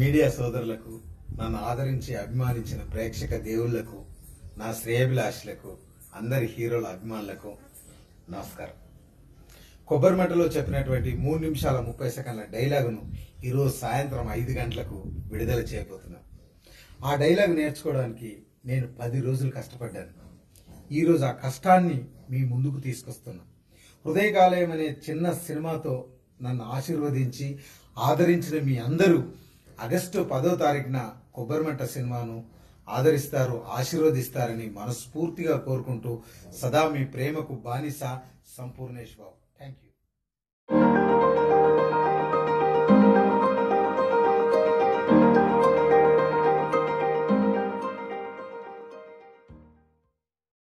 media సోదరులకు నన్ను ఆదరించి అభిమానించిన ప్రేక్షక దేవుళ్లకు నా శ్రేయభిలాషులకు అందరి హీరోల అభిమానులకు నమస్కారం కొబ్బరిమట్టలో చెప్పినటువంటి మూడు నిమిషాల ముప్పై సెకండ్ల డైలాగును ఈరోజు సాయంత్రం ఐదు గంటలకు విడుదల చేయబోతున్నాను ఆ డైలాగ్ నేర్చుకోవడానికి నేను పది రోజులు కష్టపడ్డాను ఈరోజు ఆ కష్టాన్ని మీ ముందుకు తీసుకొస్తున్నా హృదయకాలయం అనే చిన్న సినిమాతో నన్ను ఆశీర్వదించి ఆదరించిన మీ అందరూ ఆగస్టు పదో తారీఖున కొబ్బరిమట్ట సినిమాను ఆదరిస్తారు ఆశీర్వదిస్తారని మనస్ఫూర్తిగా కోరుకుంటూ సదా మీ ప్రేమకు బానిస సంపూర్ణేష్ బాబు థ్యాంక్ యూ